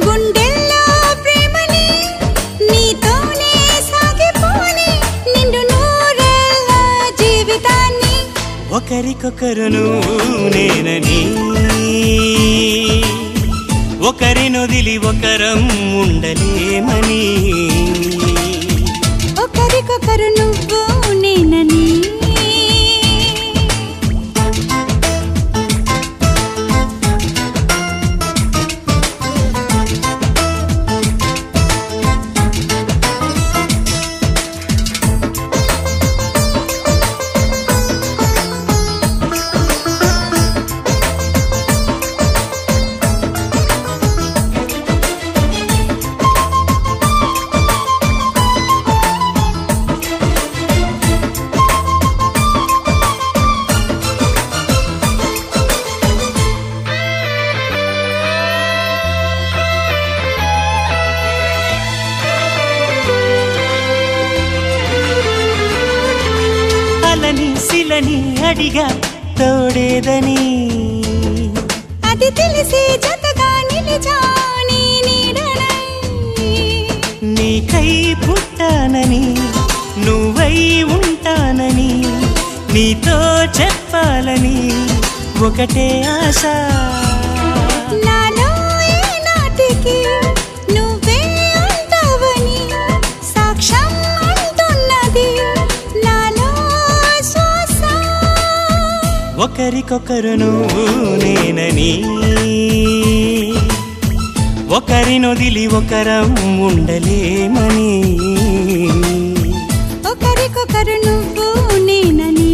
గుండెల్లో ప్రేమని నీతోనే సాగిపోని నిండు నూరేళ్ళ జీవితాన్ని ఒకరికొకరును నేనని ఒకరినొదిలి ఒకరం ఉండలేమని ఒకరికొకరు నువ్వు నేనని అలని శిలని అడిగా తోడేదని అది తెలిసి జతగా నిలిచా నీ నీడనై నీకై పుట్టానని నువ్వై ఉంటానని నీతో చెప్పాలని ఒకటే ఆశ నాలో ఏనాటికి నువ్వే ఉంటావని సాక్ష్యం అంటున్నది నాలో శ్వాస ఒకరికొకరును నేనని ఒకరినొదిలి ఒకరం ఉండలేమని ఒకరికొకరు నువ్వు నేనని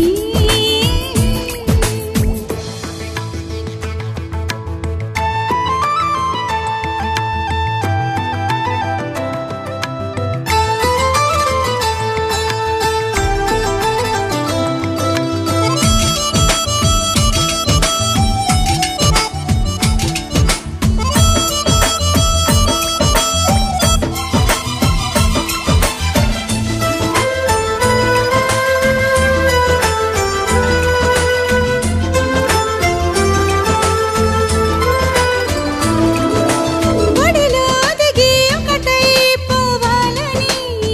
ఒడిలో దిగి ఒకటై పోవాలని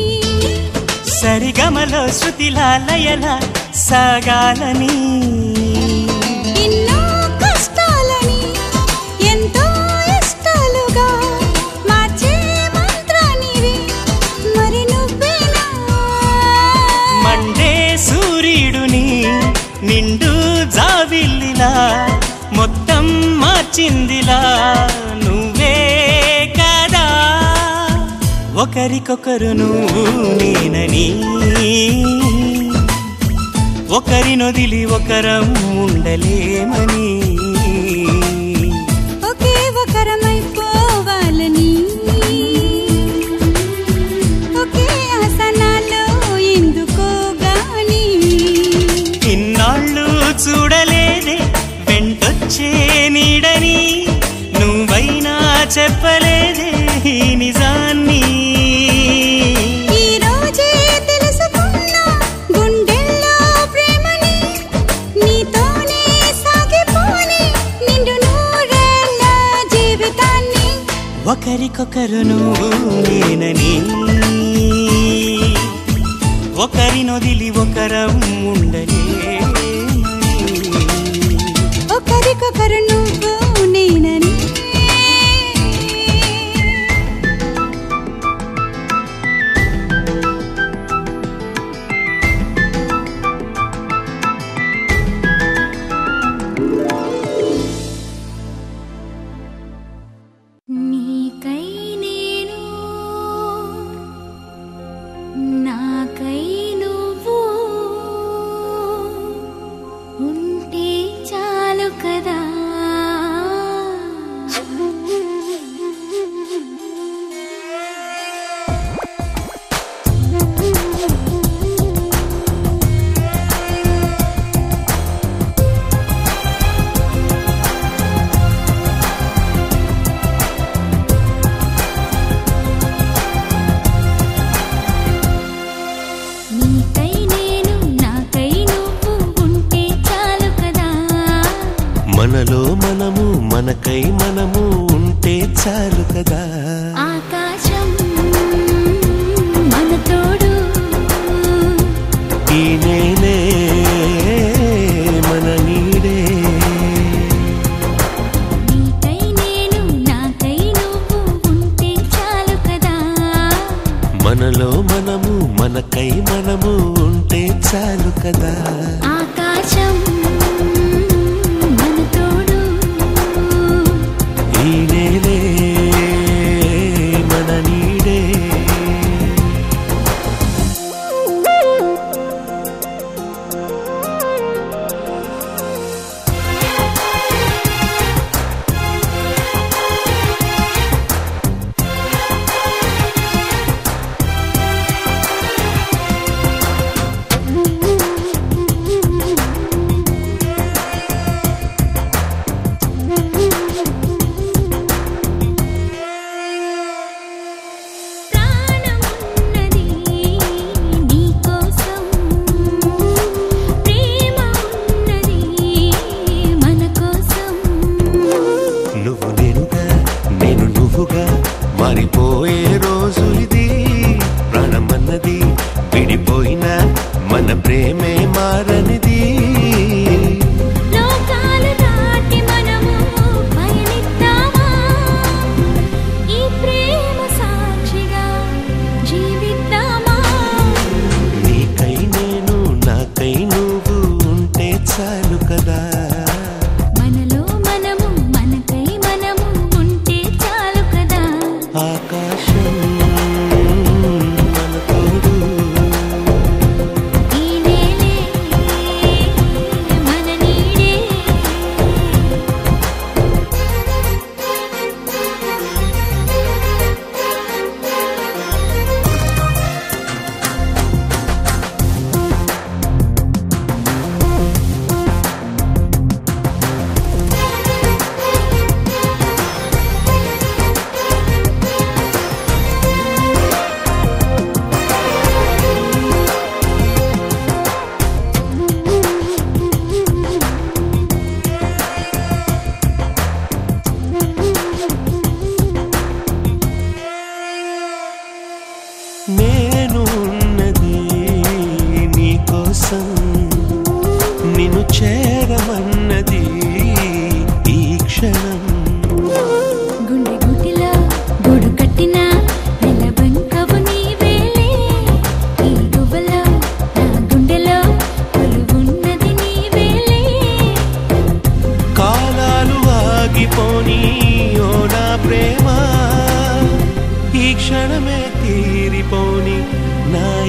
సరిగమలో శృతిలా లయల సాగాలని ఎన్నో కష్టాలని ఎంతో ఇష్టాలుగా మార్చే మంత్రానివి మరి నువ్వేనా మండే సూర్యుడుని నిండు జావిల్లిలా మొత్తం మార్చిందిలా నువ్వే కదా ఒకరికొకరును నేనని ఒకరినొదిలి ఒకరం ఉండలేమని ఒకే ఒకరమైపోవాలని ఒకే ఆసనాలో ఎందుకో గాని ఇన్నాళ్ళు చూడలేదే వెంటొచ్చే నీడని నువ్వైనా చెప్పలేదే ఈ నిజాన్ని ఈ రోజే తెలుసుకున్నా గుండెల్లో ప్రేమని నీతోనే సాగిపోని నిండు నూరేళ్ళ జీవితాన్ని ఒకరికొకరును నేనని ఒకరినొదిలి ఒకరం ఉండలే ఒకరికొకరు నువ్వు నేనని నీకై నేను నాకై నువ్వు ఉంటే చాలు కదా చాలు కదా ఆకాశం మన తోడు ఈ నేనే మన నీడే నీకై నేను నాకై నువ్వు ఉంటే చాలు కదా మనలో మనము మనకై మనము ఉంటే చాలు కదా ఆకాశం మన తోడు ఈ నేలే మన నీడే ప్రాణమున్నది నీకోసం ప్రేమ ఉన్నది మన కోసం నువ్వు నేనుగా నేను నువ్వుగా మారిపోయే రోజు ఇది ప్రాణమన్నది విడిపోయిన మన ప్రేమే మారనిది లోకాలు దాటి మనము పయనిద్దామా ఈ ప్రేమ సాక్షిగా జీవిద్దామా నీకై నేను నాకై నువ్వు ఉంటే చాలు కదా మనలో మనము మనకై మనము ఉంటే చాలు కదా ఆకాశం మన తోడు ఈ నేలే మన నీడే నేను ఉన్నది నీకోసం నిన్ను చేరమన్నది ఈ క్షణం గుండె గుటిలో గూడు కట్టిన నెలబంకవు నీవేలే ఈ గువ్వలో నా గుండెలో కొలువున్నది నీవేలే కాలాలు ఆగిపోని ఓ నా ప్రేమ ఈ క్షణమే తీరిపోని నా